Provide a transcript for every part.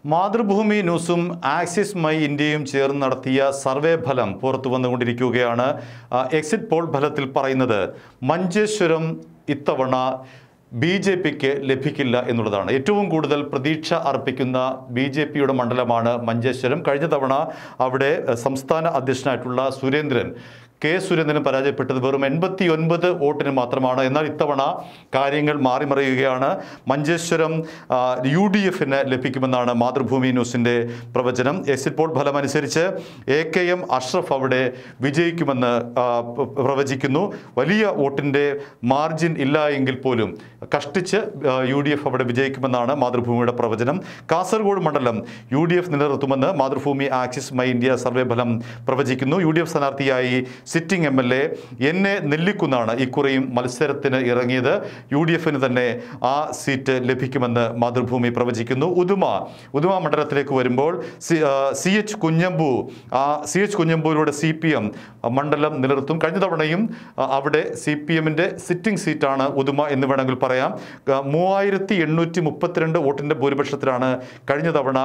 മാതൃഭൂമി ന്യൂസും axis my ഇന്ത്യയും ചേർന്ന് നടത്തിയ സർവേ ഫലം പുറത്തു വന്നുകൊണ്ടിരിക്കുകയാണ് ആ, എക്സിറ്റ് പോൾ ഫലത്തിൽ പറയുന്നത് മഞ്ചേശ്വരം ഇത്തവണ ബി ജെ പിക്ക് ലഭിക്കില്ല എന്നുള്ളതാണ് ഏറ്റവും കൂടുതൽ പ്രതീക്ഷ അർപ്പിക്കുന്ന ബി ജെ പിയുടെ മണ്ഡലമാണ് മഞ്ചേശ്വരം കഴിഞ്ഞ തവണ അവിടെ അഹ്, സംസ്ഥാന അധ്യക്ഷനായിട്ടുള്ള സുരേന്ദ്രൻ കെ സുരേന്ദ്രൻ പരാജയപ്പെട്ടത് വെറും എൺപത്തി ഒൻപത് വോട്ടിന് മാത്രമാണ് എന്നാൽ ഇത്തവണ കാര്യങ്ങൾ മാറിമറിയുകയാണ് മഞ്ചേശ്വരം ആ, യു ഡി എഫിന് ലഭിക്കുമെന്നാണ് മാതൃഭൂമി ന്യൂസിൻ്റെ പ്രവചനം എക്സിറ്റ് പോൾ ഫലമനുസരിച്ച് എ കെ എം അഷ്റഫ് അവിടെ വിജയിക്കുമെന്ന് ആ, പ- പ്രവചിക്കുന്നു വലിയ വോട്ടിൻ്റെ മാർജിൻ ഇല്ല എങ്കിൽ പോലും കഷ്ടിച്ച് ആ, യു ഡി എഫ് അവിടെ വിജയിക്കുമെന്നാണ് മാതൃഭൂമിയുടെ പ്രവചനം കാസർഗോഡ് മണ്ഡലം യു ഡി എഫ് നിലനിർത്തുമെന്ന് Mathrubhumi Axis My India survey ഫലം പ്രവചിക്കുന്നു യു ഡി എഫ് സ്ഥാനാർത്ഥിയായി sitting M L A N A നെല്ലിക്കുന്നാണ് ഇക്കുറിയും മത്സരത്തിന് ഇറങ്ങിയത് യു ഡി എഫിന് തന്നെ ആ സീറ്റ് ലഭിക്കുമെന്ന് മാതൃഭൂമി പ്രവചിക്കുന്നു ഉദുമ ഉദുമ മണ്ഡലത്തിലേക്ക് വരുമ്പോൾ സി ആ, സി എച്ച് കുഞ്ഞമ്പു ആ സി എച്ച് കുഞ്ഞമ്പൂരിലൂടെ സി പി എം മണ്ഡലം നിലനിർത്തും കഴിഞ്ഞ തവണയും ആ, അവിടെ സി പി എമ്മിൻ്റെ സിറ്റിംഗ് സീറ്റാണ് ഉദുമ എന്ന് വേണമെങ്കിൽ പറയാം ആ, മൂവായിരത്തി എണ്ണൂറ്റി മുപ്പത്തിരണ്ട് വോട്ടിൻ്റെ ഭൂരിപക്ഷത്തിലാണ് കഴിഞ്ഞ തവണ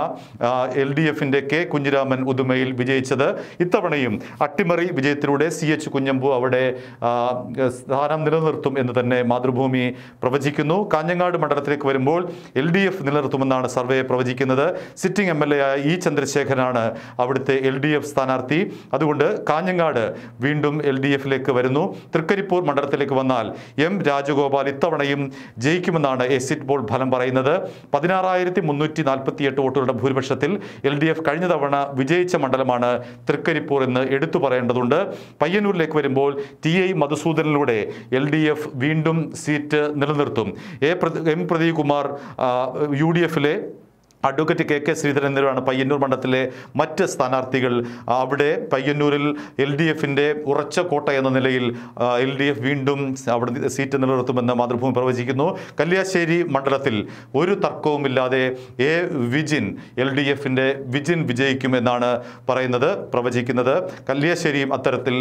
എൽ ഡി എഫിൻ്റെ കെ കുഞ്ഞിരാമൻ ഉദുമയിൽ വിജയിച്ചത് ഇത്തവണയും അട്ടിമറി വിജയത്തിലൂടെ സി എച്ച് കുഞ്ഞമ്പു അവിടെ ആ, സ്ഥാനം നിലനിർത്തും എന്ന് തന്നെ മാതൃഭൂമി പ്രവചിക്കുന്നു കാഞ്ഞങ്ങാട് മണ്ഡലത്തിലേക്ക് വരുമ്പോൾ എൽ ഡി എഫ് നിലനിർത്തുമെന്നാണ് സർവേ പ്രവചിക്കുന്നത് സിറ്റിംഗ് എം എൽ എ ആയ ഇ ചന്ദ്രശേഖരനാണ് അവിടുത്തെ എൽ ഡി എഫ് സ്ഥാനാർത്ഥി അതുകൊണ്ട് കാഞ്ഞങ്ങാട് വീണ്ടും എൽ ഡി എഫിലേക്ക് വരുന്നു തൃക്കരിപ്പൂർ മണ്ഡലത്തിലേക്ക് വന്നാൽ എം രാജഗോപാൽ ഇത്തവണയും ജയിക്കുമെന്നാണ് എക്സിറ്റ് പോൾ ഫലം പറയുന്നത് പതിനാറായിരത്തി മുന്നൂറ്റി നാൽപ്പത്തി എട്ട് വോട്ടുകളുടെ ഭൂരിപക്ഷത്തിൽ എൽ ഡി എഫ് കഴിഞ്ഞ തവണ വിജയിച്ച മണ്ഡലമാണ് തൃക്കരിപ്പൂർ എന്ന് എടുത്തു പറയേണ്ടതുണ്ട് പയ്യന്നൂരിലേക്ക് വരുമ്പോൾ ടി ഐ മധുസൂദനിലൂടെ എൽ ഡി എഫ് വീണ്ടും സീറ്റ് നിലനിർത്തും എ പ്രതി- എം പ്രദീപ് ആ, യു ഡി എഫിലെ അഡ്വക്കേറ്റ് കെ കെ ശ്രീധരൻ എന്നിവരാണ് പയ്യന്നൂർ മണ്ഡലത്തിലെ മറ്റ് സ്ഥാനാർത്ഥികൾ അവിടെ പയ്യന്നൂരിൽ എൽ ഡി എഫിൻ്റെ ഉറച്ച കോട്ട എന്ന നിലയിൽ എൽ ഡി എഫ് വീണ്ടും അവിടെ സീറ്റ് നിലനിർത്തുമെന്ന് മാതൃഭൂമി പ്രവചിക്കുന്നു കല്യാശ്ശേരി മണ്ഡലത്തിൽ ഒരു തർക്കവുമില്ലാതെ എ വിജിൻ എൽ ഡി എഫിൻ്റെ വിജിൻ വിജയിക്കും എന്നാണ് പറയുന്നത് പ്രവചിക്കുന്നത് കല്യാശ്ശേരിയും അത്തരത്തിൽ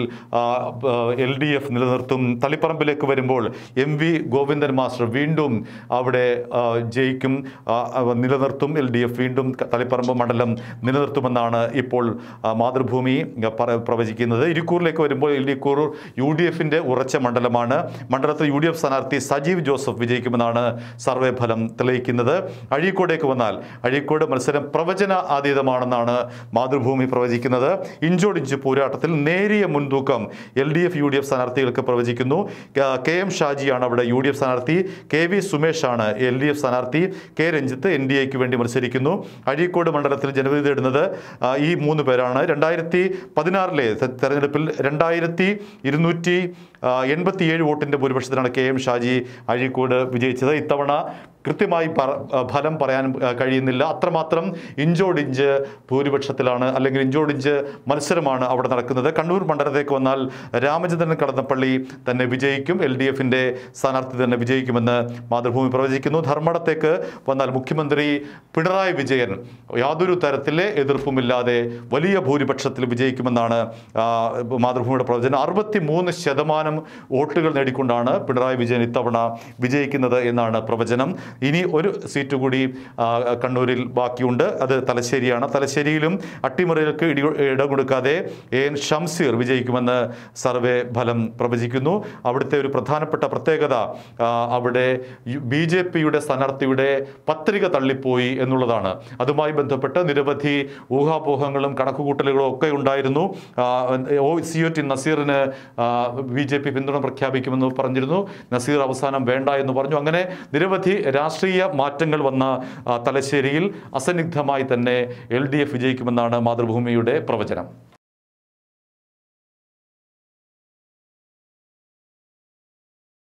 എൽ ഡി എഫ് നിലനിർത്തും തളിപ്പറമ്പിലേക്ക് വരുമ്പോൾ എം വി ഗോവിന്ദൻ മാസ്റ്റർ വീണ്ടും അവിടെ ആ, ജയിക്കും ആ, അവ നിലനിർത്തും എൽ ഡി എഫ് വീണ്ടും ക- തളിപ്പറമ്പ് മണ്ഡലം നിലനിർത്തുമെന്നാണ് ഇപ്പോൾ ആ, മാതൃഭൂമി ആ, പറ- പ്രവചിക്കുന്നത് ഇരിക്കൂറിലേക്ക് വരുമ്പോൾ ഇരിക്കൂർ യു ഡി എഫിൻ്റെ ഉറച്ച മണ്ഡലമാണ് മണ്ഡലത്തിൽ യു ഡി എഫ് സ്ഥാനാർത്ഥി സജീവ് ജോസഫ് വിജയിക്കുമെന്നാണ് സർവേ ഫലം തെളിയിക്കുന്നത് അഴീക്കോടേക്ക് വന്നാൽ അഴീക്കോട് മത്സരം പ്രവചന അതീതമാണെന്നാണ് മാതൃഭൂമി പ്രവചിക്കുന്നത് ഇഞ്ചോടിഞ്ച് പോരാട്ടത്തിൽ നേരിയ മുൻതൂക്കം L D F U D F സ്ഥാനാർത്ഥികൾക്ക് പ്രവചിക്കുന്നു ക- കെ എം ഷാജിയാണ് അവിടെ യു ഡി എഫ് സ്ഥാനാർത്ഥി കെ വി സുമേഷാണ് എൽ ഡി എഫ് സ്ഥാനാർത്ഥി കെ രഞ്ജിത്ത് എൻ ഡി എക്ക് വേണ്ടി മത്സരിക്കുന്നു അഴീക്കോട് മണ്ഡലത്തിൽ ജനവിധി തേടുന്നത് ആ, ഈ മൂന്ന് പേരാണ് രണ്ടായിരത്തി പതിനാറിലെ തെ- തെരഞ്ഞെടുപ്പിൽ രണ്ടായിരത്തി ഇരുന്നൂറ്റി എൺപത്തിയേഴ് വോട്ടിൻ്റെ ഭൂരിപക്ഷത്തിലാണ് കെ എം ഷാജി അഴീക്കോട് വിജയിച്ചത് ഇത്തവണ കൃത്യമായി പറ- ആ, ഫലം പറയാൻ ആ, കഴിയുന്നില്ല അത്രമാത്രം ഇഞ്ചോടിഞ്ച് ഭൂരിപക്ഷത്തിലാണ് അല്ലെങ്കിൽ ഇഞ്ചോടിഞ്ച് മത്സരമാണ് അവിടെ നടക്കുന്നത് കണ്ണൂർ മണ്ഡലത്തേക്ക് വന്നാൽ രാമചന്ദ്രൻ കടന്നപ്പള്ളി തന്നെ വിജയിക്കും എൽ ഡി എഫിൻ്റെ സ്ഥാനാർത്ഥി തന്നെ വിജയിക്കുമെന്ന് മാതൃഭൂമി പ്രവചിക്കുന്നു ധർമ്മടത്തേക്ക് വന്നാൽ മുഖ്യമന്ത്രി പിണറായി വിജയൻ യാതൊരു തരത്തിലെ എതിർപ്പുമില്ലാതെ വലിയ ഭൂരിപക്ഷത്തിൽ വിജയിക്കുമെന്നാണ് ആ, മാതൃഭൂമിയുടെ പ്രവചനം അറുപത്തി മൂന്ന് ശതമാനം വോട്ടുകൾ നേടിക്കൊണ്ടാണ് പിണറായി വിജയൻ ഇത്തവണ വിജയിക്കുന്നത് എന്നാണ് പ്രവചനം ഇനി ഒരു സീറ്റ് കൂടി ആ, കണ്ണൂരിൽ ബാക്കിയുണ്ട് അത് തലശ്ശേരിയാണ് തലശ്ശേരിയിലും അട്ടിമറികൾക്ക് ഇടി ഇടം കൊടുക്കാതെ എ എൻ ഷംസീർ വിജയിക്കുമെന്ന് സർവേ ഫലം പ്രവചിക്കുന്നു അവിടുത്തെ ഒരു പ്രധാനപ്പെട്ട പ്രത്യേകത ആ, അവിടെ ബി ജെ പിയുടെ സ്ഥാനാർത്ഥിയുടെ പത്രിക തള്ളിപ്പോയി എന്നുള്ളതാണ് അതുമായി ബന്ധപ്പെട്ട് നിരവധി ഊഹാപോഹങ്ങളും കണക്കുകൂട്ടലുകളും ഒക്കെ ഉണ്ടായിരുന്നു ആ, ഒ സി ഒ ടി നസീറിന് ബി ജെ പി പിന്തുണ പ്രഖ്യാപിക്കുമെന്ന് പറഞ്ഞിരുന്നു നസീർ അവസാനം വേണ്ട എന്ന് പറഞ്ഞു അങ്ങനെ നിരവധി രാഷ്ട്രീയ മാറ്റങ്ങൾ വന്ന ആ, തലശ്ശേരിയിൽ അസന്നിഗ്ധമായി തന്നെ എൽ ഡി എഫ് വിജയിക്കുമെന്നാണ് മാതൃഭൂമിയുടെ പ്രവചനം